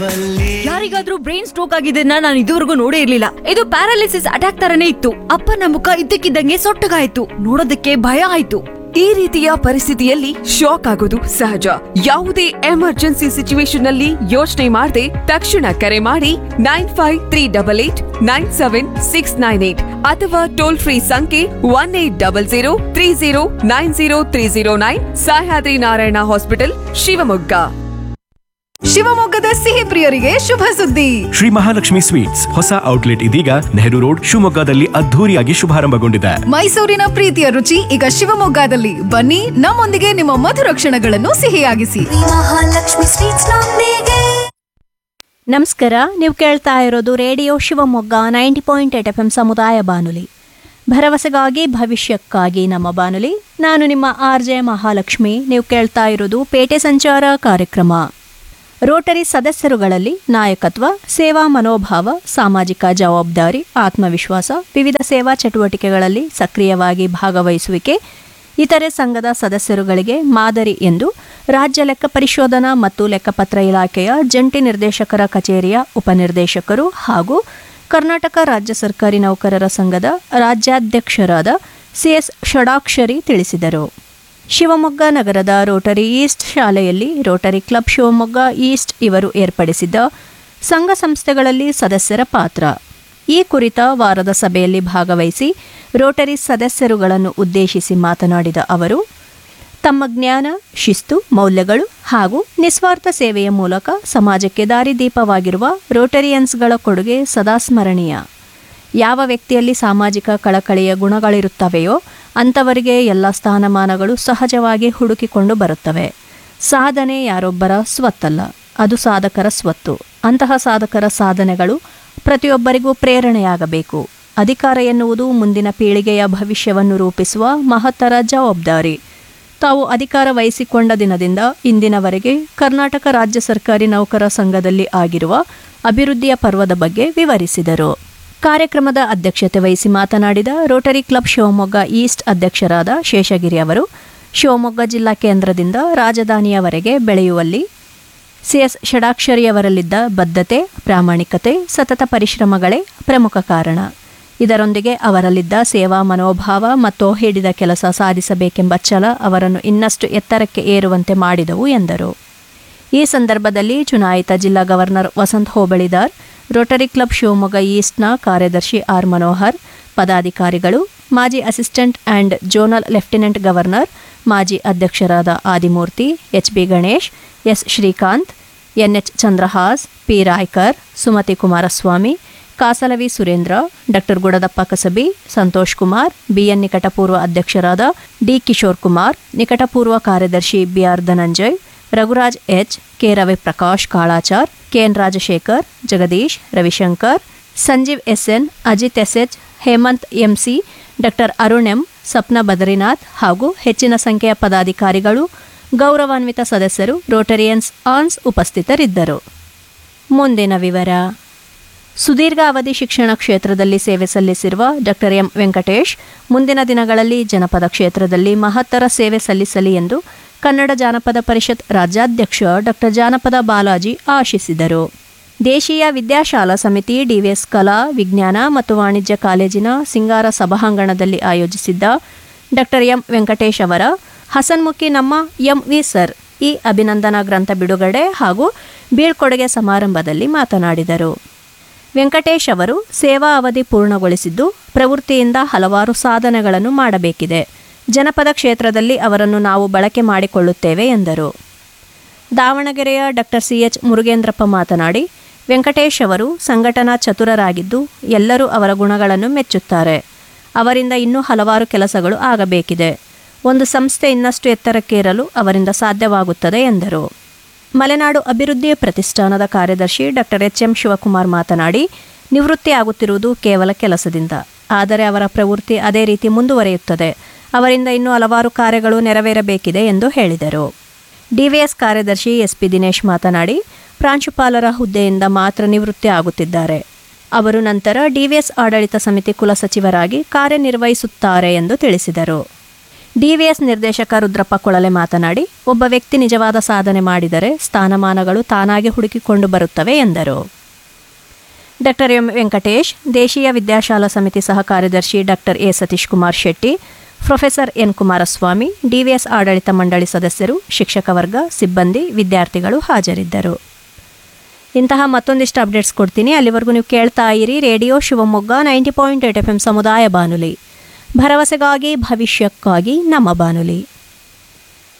ಯಾರಿಗಾದ್ರೂ brain stroke ಆಗಿದ್ದನ್ನ ನಾನು ಇದುವರೆಗೂ ನೋಡೇ ಇರ್ಲಿಲ್ಲ ಇದು ಪ್ಯಾರಾಲಿಸಿಸ್ ಅಟ್ಯಾಕ್ ತರನೇ ಇತ್ತು ಅಪ್ಪನ ಮುಖ ಇದ್ದಕ್ಕಿದ್ದಂಗೆ ಸೊಟ್ಟಗಾಯ್ತು ನೋಡೋದಕ್ಕೆ ಭಯ ಆಯ್ತು ಈ ರೀತಿಯ ಪರಿಸ್ಥಿತಿಯಲ್ಲಿ ಶಾಕ್ ಆಗೋದು ಸಹಜ ಯಾವುದೇ ಎಮರ್ಜೆನ್ಸಿ ಸಿಚುವೇಶನ್ ನಲ್ಲಿ ಯೋಚನೆ ಮಾಡದೆ ತಕ್ಷಣ ಕರೆ ಮಾಡಿ nine five three double eight nine seven six nine eight ಅಥವಾ ಟೋಲ್ ಫ್ರೀ ಸಂಖ್ಯೆ one eight double zero three zero nine zero three zero nine Sahyadri Narayana hospital Shivamogga ಶಿವಮೊಗ್ಗದ ಸಿಹಿ ಪ್ರಿಯರಿಗೆ ಶುಭ ಸುದ್ದಿ ಶ್ರೀ ಮಹಾಲಕ್ಷ್ಮಿ ಸ್ವೀಟ್ಸ್ ಹೊಸ ಔಟ್ಲೆಟ್ ಇದೀಗ ನೆಹರು ರೋಡ್ ಶಿವಮೊಗ್ಗದಲ್ಲಿ ಅದ್ಧೂರಿಯಾಗಿ ಶುಭಾರಂಭಗೊಂಡಿದೆ ಮೈಸೂರಿನ ಪ್ರೀತಿಯ ರುಚಿ ಈಗ ಶಿವಮೊಗ್ಗದಲ್ಲಿ ಬನ್ನಿ ನಮ್ಮೊಂದಿಗೆ ನಿಮ್ಮ ಮಧುರ ಕ್ಷಣಗಳನ್ನು ಸಿಹಿಯಾಗಿಸಿ ಮಹಾಲಕ್ಷ್ಮಿ ಸ್ವೀಟ್ಸ್ ನೊಂದಿಗೆ ನಮಸ್ಕಾರ ನೀವು ಕೇಳ್ತಾ ಇರೋದು radio Shivamogga ninety point eight F M ಸಮುದಾಯ ಬಾನುಲಿ ಭರವಸೆಗಾಗಿ ಭವಿಷ್ಯಕ್ಕಾಗಿ ನಮ್ಮ ಬಾನುಲಿ ನಾನು ನಿಮ್ಮ ಆರ್ ಜೆ ಮಹಾಲಕ್ಷ್ಮಿ ನೀವು ಕೇಳ್ತಾ ಇರೋದು ಪೇಟೆ ಸಂಚಾರ ಕಾರ್ಯಕ್ರಮ ರೋಟರಿ ಸದಸ್ಯರುಗಳಲ್ಲಿ ನಾಯಕತ್ವ ಸೇವಾ ಮನೋಭಾವ ಸಾಮಾಜಿಕ ಜವಾಬ್ದಾರಿ ಆತ್ಮವಿಶ್ವಾಸ ವಿವಿಧ ಸೇವಾ ಚಟುವಟಿಕೆಗಳಲ್ಲಿ ಸಕ್ರಿಯವಾಗಿ ಭಾಗವಹಿಸುವಿಕೆ ಇತರೆ ಸಂಘದ ಸದಸ್ಯರುಗಳಿಗೆ ಮಾದರಿ ಎಂದು ರಾಜ್ಯ ಲೆಕ್ಕ ಪರಿಶೋಧನಾ ಮತ್ತು ಲೆಕ್ಕಪತ್ರ ಇಲಾಖೆಯ ಜಂಟಿ ನಿರ್ದೇಶಕರ ಕಚೇರಿಯ ಉಪನಿರ್ದೇಶಕರು ಹಾಗೂ ಕರ್ನಾಟಕ ರಾಜ್ಯ ಸರ್ಕಾರಿ ನೌಕರರ ಸಂಘದ ರಾಜ್ಯಾಧ್ಯಕ್ಷರಾದ ಸಿಎಸ್ ಷಡಾಕ್ಷರಿ ತಿಳಿಸಿದರು ಶಿವಮೊಗ್ಗ ನಗರದ ರೋಟರಿ ಈಸ್ಟ್ ಶಾಲೆಯಲ್ಲಿ ರೋಟರಿ ಕ್ಲಬ್ ಶಿವಮೊಗ್ಗ ಈಸ್ಟ್ ಇವರು ಏರ್ಪಡಿಸಿದ್ದ ಸಂಘ ಸಂಸ್ಥೆಗಳಲ್ಲಿ ಸದಸ್ಯರ ಪಾತ್ರ ಈ ಕುರಿತ ವಾರದ ಸಭೆಯಲ್ಲಿ ಭಾಗವಹಿಸಿ ರೋಟರಿ ಸದಸ್ಯರುಗಳನ್ನು ಉದ್ದೇಶಿಸಿ ಮಾತನಾಡಿದ ಅವರು ತಮ್ಮ ಜ್ಞಾನ ಶಿಸ್ತು ಮೌಲ್ಯಗಳು ಹಾಗೂ ನಿಸ್ವಾರ್ಥ ಸೇವೆಯ ಮೂಲಕ ಸಮಾಜಕ್ಕೆ ದಾರಿದೀಪವಾಗಿರುವ ರೋಟರಿಯನ್ಸ್ಗಳ ಕೊಡುಗೆ ಸದಾ ಸ್ಮರಣೀಯ ಯಾವ ವ್ಯಕ್ತಿಯಲ್ಲಿ ಸಾಮಾಜಿಕ ಕಳಕಳಿಯ ಗುಣಗಳಿರುತ್ತವೆಯೋ ಅಂಥವರಿಗೆ ಎಲ್ಲ ಸ್ಥಾನಮಾನಗಳು ಸಹಜವಾಗಿ ಹುಡುಕಿಕೊಂಡು ಬರುತ್ತವೆ ಸಾಧನೆ ಯಾರೊಬ್ಬರ ಸ್ವತ್ತಲ್ಲ ಅದು ಸಾಧಕರ ಸ್ವತ್ತು ಅಂತಹ ಸಾಧಕರ ಸಾಧನೆಗಳು ಪ್ರತಿಯೊಬ್ಬರಿಗೂ ಪ್ರೇರಣೆಯಾಗಬೇಕು ಅಧಿಕಾರ ಎನ್ನುವುದು ಮುಂದಿನ ಪೀಳಿಗೆಯ ಭವಿಷ್ಯವನ್ನು ರೂಪಿಸುವ ಮಹತ್ತರ ಜವಾಬ್ದಾರಿ ತಾವು ಅಧಿಕಾರ ವಹಿಸಿಕೊಂಡ ದಿನದಿಂದ ಇಂದಿನವರೆಗೆ ಕರ್ನಾಟಕ ರಾಜ್ಯ ಸರ್ಕಾರಿ ನೌಕರ ಸಂಘದಲ್ಲಿ ಆಗಿರುವ ಅಭಿವೃದ್ಧಿಯ ಪರ್ವದ ಬಗ್ಗೆ ವಿವರಿಸಿದರು ಕಾರ್ಯಕ್ರಮದ ಅಧ್ಯಕ್ಷತೆ ವಹಿಸಿ ಮಾತನಾಡಿದ ರೋಟರಿ ಕ್ಲಬ್ ಶಿವಮೊಗ್ಗ ಈಸ್ಟ್ ಅಧ್ಯಕ್ಷರಾದ ಶೇಷಗಿರಿ ಅವರು ಶಿವಮೊಗ್ಗ ಜಿಲ್ಲಾ ಕೇಂದ್ರದಿಂದ ರಾಜಧಾನಿಯವರೆಗೆ ಬೆಳೆಯುವಲ್ಲಿ ಸಿಎಸ್ ಷಡಾಕ್ಷರಿಯವರಲ್ಲಿದ್ದ ಬದ್ಧತೆ ಪ್ರಾಮಾಣಿಕತೆ ಸತತ ಪರಿಶ್ರಮಗಳೇ ಪ್ರಮುಖ ಕಾರಣ ಇದರೊಂದಿಗೆ ಅವರಲ್ಲಿದ್ದ ಸೇವಾ ಮನೋಭಾವ ಮತ್ತು ಹಿಡಿದ ಕೆಲಸ ಸಾಧಿಸಬೇಕೆಂಬ ಛಲ ಅವರನ್ನು ಇನ್ನಷ್ಟು ಎತ್ತರಕ್ಕೆ ಏರುವಂತೆ ಮಾಡಿದವು ಎಂದರು ಈ ಸಂದರ್ಭದಲ್ಲಿ ಚುನಾಯಿತ ಜಿಲ್ಲಾ governor Vasanth Hobalidar rotary club Shivamogga ಈಸ್ಟ್ನ ಕಾರ್ಯದರ್ಶಿ ಆರ್ ಮನೋಹರ್ ಪದಾಧಿಕಾರಿಗಳು ಮಾಜಿ assistant and zonal lieutenant governor ಮಾಜಿ ಅಧ್ಯಕ್ಷರಾದ Adimurthy H B Ganesh S Srikanth N H Chandrahas P Raykar Sumathi Kumaraswamy Kasalavi Surendra doctor Gudadappa Kasabi Santosh Kumar B N ನಿಕಟಪೂರ್ವ ಅಧ್ಯಕ್ಷರಾದ ಡಿ ಕಿಶೋರ್ ಕುಮಾರ್ ನಿಕಟಪೂರ್ವ ಕಾರ್ಯದರ್ಶಿ B R Dhananjay Raghuraj H K Ravi Prakash Kalachar K N Rajashekhar Jagadish Ravishankar Sanjeev S N Ajith S H Hemanth M C doctor Arun M Sapna Badrinath ಹಾಗೂ ಹೆಚ್ಚಿನ ಸಂಖ್ಯೆಯ ಪದಾಧಿಕಾರಿಗಳು ಗೌರವಾನ್ವಿತ ಸದಸ್ಯರು ರೋಟರಿಯನ್ಸ್ ಆನ್ಸ್ ಉಪಸ್ಥಿತರಿದ್ದರು ಮುಂದಿನ ವಿವರ ಸುದೀರ್ಘ ಅವಧಿ ಶಿಕ್ಷಣ ಕ್ಷೇತ್ರದಲ್ಲಿ ಸೇವೆ ಸಲ್ಲಿಸಿರುವ ಡಾಕ್ಟರ್ ಎಂ ವೆಂಕಟೇಶ್ ಮುಂದಿನ ದಿನಗಳಲ್ಲಿ ಜನಪದ ಕ್ಷೇತ್ರದಲ್ಲಿ ಮಹತ್ತರ ಸೇವೆ ಸಲ್ಲಿಸಲಿ ಎಂದು ಕನ್ನಡ ಜಾನಪದ ಪರಿಷತ್ ರಾಜ್ಯಾಧ್ಯಕ್ಷ ಡಾಕ್ಟರ್ ಜಾನಪದ ಬಾಲಾಜಿ ಆಶಿಸಿದರು ದೇಶೀಯ ವಿದ್ಯಾಶಾಲಾ ಸಮಿತಿ ಡಿವಿಎಸ್ ಕಲಾ ವಿಜ್ಞಾನ ಮತ್ತು ವಾಣಿಜ್ಯ ಕಾಲೇಜಿನ ಸಿಂಗಾರ ಸಭಾಂಗಣದಲ್ಲಿ ಆಯೋಜಿಸಿದ್ದ ಡಾಕ್ಟರ್ ಎಂ ವೆಂಕಟೇಶ್ ಅವರ ಹಸನ್ಮುಖಿ ನಮ್ಮ ಎಂ ವಿ ಸರ್ ಈ ಅಭಿನಂದನಾ ಗ್ರಂಥ ಬಿಡುಗಡೆ ಹಾಗೂ ಬೀಳ್ಕೊಡುಗೆ ಸಮಾರಂಭದಲ್ಲಿ ಮಾತನಾಡಿದರು ವೆಂಕಟೇಶ್ ಅವರು ಸೇವಾ ಅವಧಿ ಪೂರ್ಣಗೊಳಿಸಿದ್ದು ಪ್ರವೃತ್ತಿಯಿಂದ ಹಲವಾರು ಸಾಧನೆಗಳನ್ನು ಮಾಡಬೇಕಿದೆ ಜನಪದ ಕ್ಷೇತ್ರದಲ್ಲಿ ಅವರನ್ನು ನಾವು ಬಳಕೆ ಮಾಡಿಕೊಳ್ಳುತ್ತೇವೆ ಎಂದರು ದಾವಣಗೆರೆಯ ಡಾಕ್ಟರ್ ಸಿ ಎಚ್ ಮುರುಗೇಂದ್ರಪ್ಪ ಮಾತನಾಡಿ ವೆಂಕಟೇಶ್ ಅವರು ಸಂಘಟನಾ ಚತುರರಾಗಿದ್ದು ಎಲ್ಲರೂ ಅವರ ಗುಣಗಳನ್ನು ಮೆಚ್ಚುತ್ತಾರೆ ಅವರಿಂದ ಇನ್ನೂ ಹಲವಾರು ಕೆಲಸಗಳು ಆಗಬೇಕಿದೆ ಒಂದು ಸಂಸ್ಥೆ ಇನ್ನಷ್ಟು ಎತ್ತರಕ್ಕೇರಲು ಅವರಿಂದ ಸಾಧ್ಯವಾಗುತ್ತದೆ ಎಂದರು ಮಲೆನಾಡು ಅಭಿವೃದ್ಧಿ ಪ್ರತಿಷ್ಠಾನದ ಕಾರ್ಯದರ್ಶಿ ಡಾಕ್ಟರ್ ಎಚ್ ಎಂ ಶಿವಕುಮಾರ್ ಮಾತನಾಡಿ ನಿವೃತ್ತಿ ಆಗುತ್ತಿರುವುದು ಕೇವಲ ಕೆಲಸದಿಂದ ಆದರೆ ಅವರ ಪ್ರವೃತ್ತಿ ಅದೇ ರೀತಿ ಮುಂದುವರಿಯುತ್ತದೆ ಅವರಿಂದ ಇನ್ನೂ ಹಲವಾರು ಕಾರ್ಯಗಳು ನೆರವೇರಬೇಕಿದೆ ಎಂದು ಹೇಳಿದರು ಡಿವಿಎಸ್ ಕಾರ್ಯದರ್ಶಿ ಎಸ್ಪಿ ದಿನೇಶ್ ಮಾತನಾಡಿ ಪ್ರಾಂಶುಪಾಲರ ಹುದ್ದೆಯಿಂದ ಮಾತ್ರ ನಿವೃತ್ತಿ ಆಗುತ್ತಿದ್ದಾರೆ ಅವರು ನಂತರ ಡಿವಿಎಸ್ ಆಡಳಿತ ಸಮಿತಿ ಕುಲಸಚಿವರಾಗಿ ಕಾರ್ಯನಿರ್ವಹಿಸುತ್ತಾರೆ ಎಂದು ತಿಳಿಸಿದರು ಡಿವಿಎಸ್ ನಿರ್ದೇಶಕ ರುದ್ರಪ್ಪ ಕೊಳಲೆ ಮಾತನಾಡಿ ಒಬ್ಬ ವ್ಯಕ್ತಿ ನಿಜವಾದ ಸಾಧನೆ ಮಾಡಿದರೆ ಸ್ಥಾನಮಾನಗಳು ತಾನಾಗಿ ಹುಡುಕಿಕೊಂಡು ಬರುತ್ತವೆ ಎಂದರು ಡಾಕ್ಟರ್ ಎಂ ವೆಂಕಟೇಶ್ ದೇಶೀಯ ವಿದ್ಯಾಶಾಲಾ ಸಮಿತಿ ಸಹ ಕಾರ್ಯದರ್ಶಿ doctor A Satish Kumar Shetty professor N Kumaraswamy D V S ಆಡಳಿತ ಮಂಡಳಿ ಸದಸ್ಯರು ಶಿಕ್ಷಕ ವರ್ಗ ಸಿಬ್ಬಂದಿ ವಿದ್ಯಾರ್ಥಿಗಳು ಹಾಜರಿದ್ದರು ಇಂತಹ ಮತ್ತೊಂದಿಷ್ಟು ಅಪ್ಡೇಟ್ಸ್ ಕೊಡ್ತೀನಿ ಅಲ್ಲಿವರೆಗೂ ನೀವು ಕೇಳ್ತಾ ಇರಿ radio Shivamogga ninety point eight F M ಸಮುದಾಯ ಬಾನುಲಿ ಭರವಸೆಗಾಗಿ ಭವಿಷ್ಯಕ್ಕಾಗಿ ನಮ್ಮ ಬಾನುಲಿ